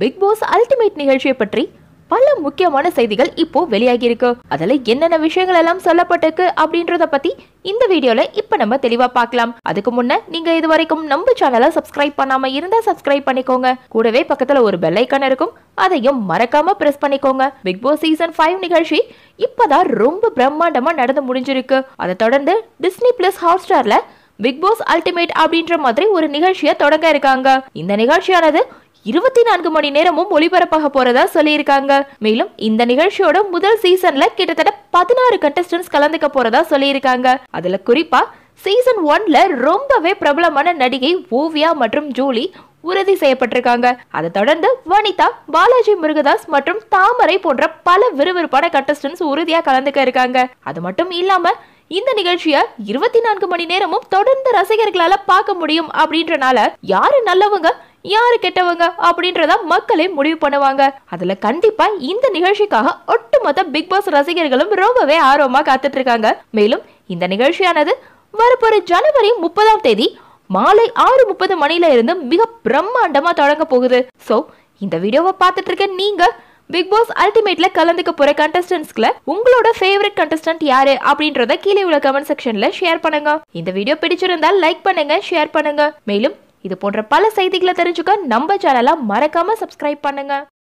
big Boss ultimate நிகழ்ச்சியை பற்றி பல முக்கியமான செய்திகள் இப்போ வெளியாகி இருக்கு அதுல என்னென்ன விஷயங்கள் எல்லாம் சொல்லப்பட்டிருக்கு அப்படின்றத பத்தி இந்த வீடியோல இப்ப நம்ம தெளிவா பார்க்கலாம் அதுக்கு முன்ன நீங்க இது வரைக்கும் நம்ம சேனலை சப்ஸ்கிரைப் பண்ணாம இருந்தா சப்ஸ்கிரைப் பண்ணிக்கோங்க கூடவே பக்கத்துல ஒரு பெல் ஐக்கான் இருக்கும் அதையும் மறக்காம பிரஸ் பண்ணிக்கோங்க பிக் பாஸ் சீசன் ஃபைவ் நிகழ்ச்சி இப்பதான் ரொம்ப பிரம்மாண்டமா நடந்து முடிஞ்சிருக்கு அதை தொடர்ந்து டிஸ்னி பிளஸ் ஹாட் ஸ்டார்ல பிக் பாஸ் அல்டிமேட் அப்படின்ற மாதிரி ஒரு நிகழ்ச்சியை தொடங்க இருக்காங்க இந்த நிகழ்ச்சியானது இருபத்தி நான்கு மணி நேரமும் ஒளிபரப்பாக போறதா சொல்லியிருக்காங்க மேலும் இந்த நிகழ்ச்சியோட முதல் சீசன்ல கிட்டத்தட்ட பதினாறு கண்டஸ்டன்ஸ் கலந்துக்க போறதா சொல்லியிருக்காங்க அதுல குறிப்பா சீசன் ஒன்ல ரொம்பவே பிரபலமான நடிகை ஓவியா மற்றும் ஜூலி உறுதி செய்யப்பட்டிருக்காங்க அதை தொடர்ந்து வனிதா பாலாஜி முருகதாஸ் மற்றும் தாமரை போன்ற பல விறுவிறுப்பான கண்டஸ்டன்ஸ் உறுதியா கலந்துக்க இருக்காங்க அது மட்டும் இல்லாம இந்த நிகழ்ச்சிய இருபத்தி நான்கு மணி நேரமும் தொடர்ந்து ரசிகர்களால பார்க்க முடியும் அப்படின்றனால யாரு நல்லவங்க யாரு கெட்டவங்க அப்படின்றத மக்களே முடிவு பண்ணுவாங்க அதுல கண்டிப்பா இந்த நிகழ்ச்சிக்காக ஒட்டுமொத்த பிக் பாஸ் ரசிகர்களும் ரொம்பவே ஆர்வமா காத்துட்டு இருக்காங்க மேலும் இந்த நிகழ்ச்சியானது வரப்போற ஜனவரி முப்பதாம் தேதி மாலை ஆறு முப்பது மணில இருந்து மிக பிரம்மாண்டமா தொடங்க போகுது சோ இந்த வீடியோவை பார்த்துட்டு இருக்க நீங்க பிக் பாஸ் அல்டிமேட்ல கலந்துக்க போற கண்டஸ்டன்ஸ்க்குல உங்களோட ஃபேவரட் கண்டஸ்டன்ட் யாரு அப்படின்றத கீழே உள்ள கமெண்ட் செக்ஷன்ல ஷேர் பண்ணுங்க இந்த வீடியோ பிடிச்சிருந்தா லைக் பண்ணுங்க ஷேர் பண்ணுங்க மேலும் இது போன்ற பல செய்திகளை தெரிஞ்சுக்க நம்ம சேனலை மறக்காம சப்ஸ்கிரைப் பண்ணுங்க